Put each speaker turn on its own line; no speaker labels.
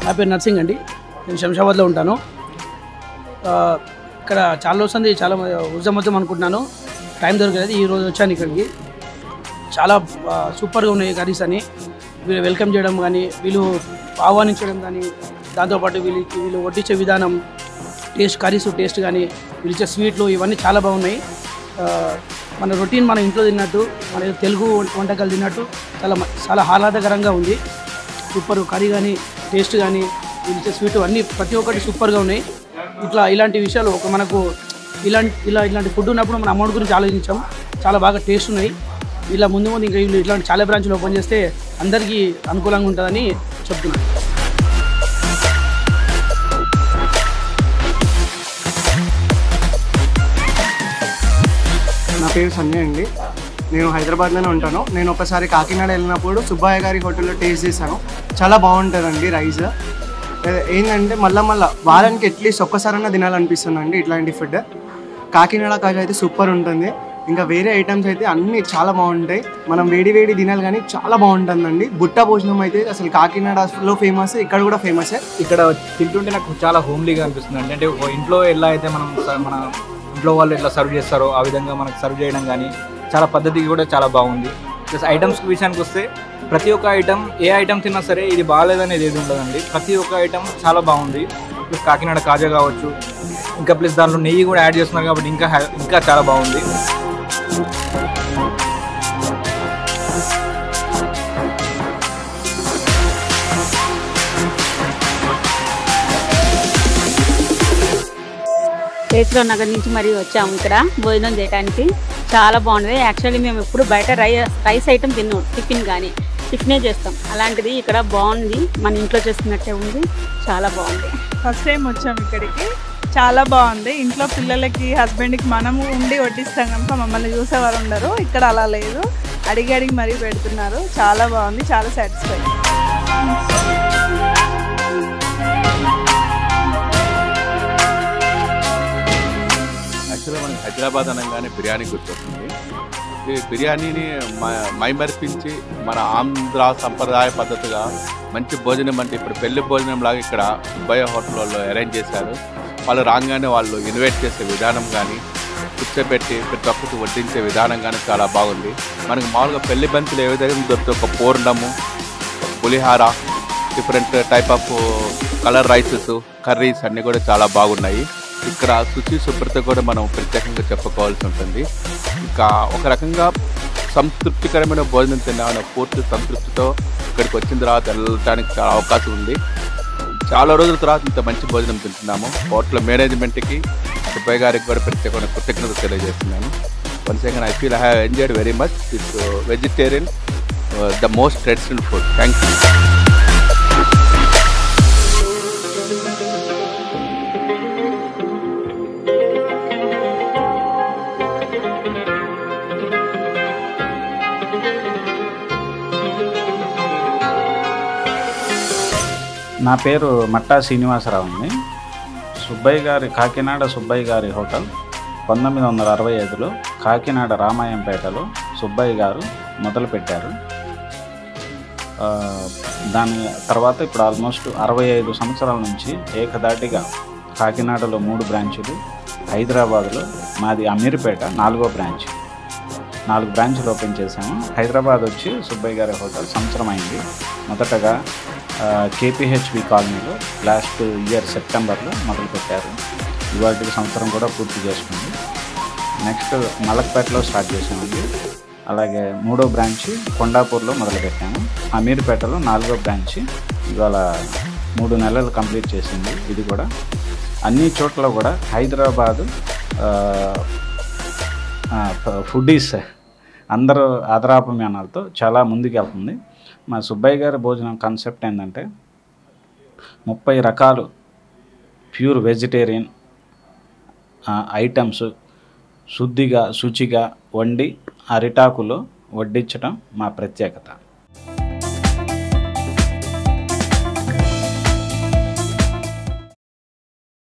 నా పేరు నర్సింగ్ అండి నేను శంషాబాద్లో ఉంటాను ఆ, ఇక్కడ చాలా వస్తుంది చాలా ఉజమొద్దాం అనుకుంటున్నాను టైం దొరకలేదు ఈ రోజు వచ్చాను ఇక్కడికి చాలా ఆ, సూపర్గా ఉన్నాయి కర్రీస్ అని వీళ్ళు వెల్కమ్ చేయడం కానీ వీళ్ళు ఆహ్వానించడం కానీ దాంతోపాటు వీళ్ళకి వీళ్ళు వడ్డించే విధానం టేస్ట్ కర్రీస్ టేస్ట్ కానీ వీళ్ళు ఇచ్చే స్వీట్లు ఇవన్నీ చాలా బాగున్నాయి ఆ, మన రొటీన్ మన ఇంట్లో తిన్నట్టు మన తెలుగు వంటకాలు తిన్నట్టు చాలా మ- చాలా ఆహ్లాదకరంగా ఉంది సూపర్ కర్రీ కానీ టేస్ట్ కానీ వీళ్ళు ఇచ్చే స్వీట్ అన్నీ ప్రతి ఒక్కటి సూపర్గా ఉన్నాయి ఇట్లా ఇలాంటి విషయాలు ఒక మనకు ఇలాంటి ఇలా ఇలాంటి ఫుడ్ ఉన్నప్పుడు మన అమౌంట్ గురించి ఆలోచించాం చాలా బాగా టేస్ట్ ఉన్నాయి ఇలా ముందు ముందు ఇంకా వీళ్ళు ఇట్లాంటి చాలా బ్రాంచ్లు ఓపెన్ చేస్తే అందరికీ అనుకూలంగా ఉంటుందని చెప్తున్నాను
నా పేరు సంజయ్ అండి నేను హైదరాబాద్లోనే ఉంటాను నేను ఒకసారి కాకినాడ వెళ్ళినప్పుడు సుబ్బయ్య గారి హోటల్లో టేస్ట్ చేశాను చాలా బాగుంటుందండి రైస్ ఏ- ఏంటంటే మళ్ళీ మళ్ళీ వారానికి అట్లీస్ట్ ఒక్కసారైనా తినాలనిపిస్తుందండి ఇట్లాంటి ఫుడ్ కాకినాడ కాజు అయితే సూపర్ ఉంటుంది ఇంకా వేరే ఐటమ్స్ అయితే అన్నీ చాలా బాగుంటాయి మనం వేడి వేడి తినాలి కానీ చాలా బాగుంటుందండి బుట్ట భోజనం అయితే అసలు కాకినాడలో ఫేమస్ ఇక్కడ కూడా ఫేమసే
ఇక్కడ తింటుంటే నాకు చాలా హోమ్లీగా అనిపిస్తుంది అండి అంటే ఒక ఇంట్లో ఎలా అయితే మనం స- మన ఇంట్లో వాళ్ళు ఎట్లా సర్వ్ చేస్తారో ఆ విధంగా మనకు సర్వ్ చేయడం కానీ చాలా పద్ధతి కూడా చాలా బాగుంది ప్లస్ ఐటమ్స్ విషయానికి వస్తే ప్రతి ఒక్క ఐటమ్ ఏ ఐటమ్ తిన్నా సరే ఇది బాగాలేదనేది ఏది ఉండదండి ప్రతి ఒక్క ఐటమ్ చాలా బాగుంది ప్లస్ కాకినాడ కాజా కావచ్చు ఇంకా ప్లస్ దాంట్లో నెయ్యి కూడా యాడ్ చేస్తున్నారు కాబట్టి ఇంకా హ్యా- ఇంకా చాలా బాగుంది
కేసులో నగర్ నుంచి మరి వచ్చాము ఇక్కడ భోజనం చేయడానికి చాలా బాగుంది యాక్చువల్లీ మేము ఎప్పుడు బయట రై రైస్ ఐటమ్ తిన్నాం టిఫిన్ కానీ టిఫినే చేస్తాం అలాంటిది ఇక్కడ బాగుంది మన ఇంట్లో చేసుకున్నట్టే ఉంది చాలా బాగుంది
ఫస్ట్ టైం వచ్చాం ఇక్కడికి చాలా బాగుంది ఇంట్లో పిల్లలకి హస్బెండ్కి మనము ఉండి వడ్డిస్తాం కనుక మమ్మల్ని చూసేవారు ఉండరు ఇక్కడ అలా లేదు అడిగి అడిగి మరీ పెడుతున్నారు చాలా బాగుంది చాలా సాటిస్ఫై
యాక్చువల్గా మనకి హైదరాబాద్ అనగానే బిర్యానీ గుర్తొస్తుంది ఈ బిర్యానీని మ- మైమరిపించి మన ఆంధ్ర సంప్రదాయ పద్ధతిగా మంచి భోజనం అంటే ఇప్పుడు పెళ్లి భోజనం లాగా ఇక్కడ సుబ్బయ్య హోటల్ వాళ్ళు అరేంజ్ చేశారు వాళ్ళు రాగానే వాళ్ళు ఇన్వైట్ చేసే విధానం కానీ కూర్చోబెట్టి ప్రతి ఒక్కటి వడ్డించే విధానం కానీ చాలా బాగుంది మనకి మామూలుగా పెళ్లి బంతులు ఏ విధంగా దొరుకుతాయి ఒక పూర్ణము pulihora different type of colour rices curries అన్నీ కూడా చాలా బాగున్నాయి ఇక్కడ శుచి శుభ్రత కూడా మనం ప్రత్యేకంగా చెప్పుకోవాల్సి ఉంటుంది ఇంకా ఒక రకంగా సంతృప్తికరమైన భోజనం తిన్నామనే పూర్తి సంతృప్తితో ఇక్కడికి వచ్చిన తర్వాత వెళ్ళడానికి చాలా అవకాశం ఉంది చాలా రోజుల తర్వాత ఇంత మంచి భోజనం తింటున్నాము హోటల్ మేనేజ్మెంట్కి సుబ్బయ్య గారికి కూడా ప్రత్యేకమైన కృతజ్ఞత తెలియజేస్తున్నాను one second I feel I have enjoyed very much this vegetarian the most traditional food thank you
నా పేరు మట్టా శ్రీనివాసరావు అండి సుబ్బయ్య గారి కాకినాడ సుబ్బయ్య గారి హోటల్ పంతొమ్మిది వందల అరవై ఐదులో కాకినాడ రామాయంపేటలో సుబ్బయ్య గారు మొదలుపెట్టారు ఆ, దాని తర్వాత ఇప్పుడు ఆల్మోస్ట్ అరవై ఐదు సంవత్సరాల నుంచి ఏకదాటిగా కాకినాడలో మూడు బ్రాంచులు హైదరాబాద్లో మాది అమీర్పేట నాలుగో బ్రాంచ్ నాలుగు బ్రాంచ్లు ఓపెన్ చేసాము హైదరాబాద్ వచ్చి సుబ్బయ్య గారి హోటల్ సంవత్సరం అయింది మొదటగా కేపీహెచ్బి కాలనీలో లాస్ట్ ఇయర్ సెప్టెంబర్లో మొదలుపెట్టారు ఇవాటికి సంవత్సరం కూడా పూర్తి చేసుకుంది నెక్స్ట్ మలక్పేటలో స్టార్ట్ చేసామండి అలాగే మూడో బ్రాంచ్ కొండాపూర్లో మొదలుపెట్టాము అమీర్పేటలో నాలుగో బ్రాంచ్ ఇవాళ మూడు నెలలు కంప్లీట్ చేసింది ఇది కూడా అన్ని చోట్ల కూడా హైదరాబాదు ఆ, ఆ, ఫ- ఫుడీస్ అందరూ ఆదరాభిమానాలతో చాలా ముందుకు వెళ్తుంది మా సుబ్బయ్య గారి భోజనం కాన్సెప్ట్ ఏంటంటే ముప్పై రకాలు ప్యూర్ వెజిటేరియన్ ఐటమ్స్ శుద్ధిగా శుచిగా వండి అరిటాకులో వడ్డించడం మా ప్రత్యేకత